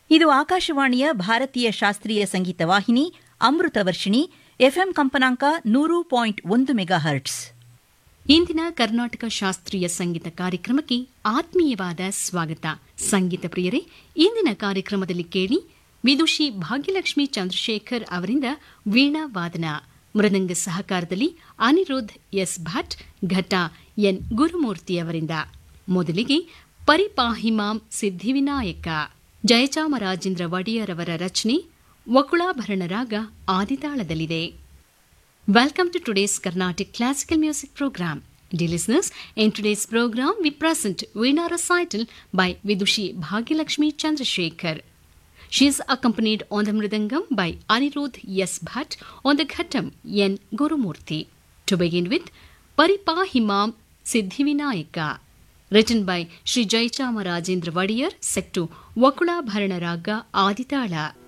ಇದು ಆಕಾಶವಾಣಿಯ ಭಾರತೀಯ ಶಾಸ್ತ್ರೀಯ ಸಂಗೀತ ವಾಹಿನಿ ಅಮೃತ ವರ್ಷಿಣಿ ಎಫ್ಎಂ ಕಂಪನಾಂಕ ನೂರು ಪಾಯಿಂಟ್ ಒಂದು ಮೆಗಾ ಹರ್ಟ್ಸ್ ಇಂದಿನ ಕರ್ನಾಟಕ ಶಾಸ್ತ್ರೀಯ ಸಂಗೀತ ಕಾರ್ಯಕ್ರಮಕ್ಕೆ ಆತ್ಮೀಯವಾದ ಸ್ವಾಗತ ಸಂಗೀತ ಪ್ರಿಯರೇ ಇಂದಿನ ಕಾರ್ಯಕ್ರಮದಲ್ಲಿ ಕೇಳಿ ವಿದುಷಿ ಭಾಗ್ಯಲಕ್ಷ್ಮಿ ಚಂದ್ರಶೇಖರ್ ಅವರಿಂದ ವೀಣಾ ವಾದನ ಮೃದಂಗ ಸಹಕಾರದಲ್ಲಿ ಅನಿರುದ್ಧ್ ಎಸ್ ಭಟ್ ಘಟ ಎನ್ ಗುರುಮೂರ್ತಿ ಅವರಿಂದ ಮೊದಲಿಗೆ ಪರಿಪಾಹಿಮಾಂ ಸಿದ್ಧಿವಿನಾಯಕ ಜಯಚಾಮರಾಜೇಂದ್ರ ಒಡೆಯರ್ ಅವರ ರಚನೆ ವಕುಳಾಭರಣ ರಾಗ ಆದಿತಾಳದಲ್ಲಿದೆ Welcome to today's Carnatic classical music program. Dear listeners, in today's program we present Veena recital by Vidushi Bhagyalakshmi Chandrasekhar. She is accompanied on the Mridangam by Anirudh S. Bhatt, on the Ghatam N. Gurumurthy. To begin with, Paripahimam Siddhivinayaka, written by Sri Jaichamarajendra Vadiyar, set to Vakula Bharana Raga Aditala.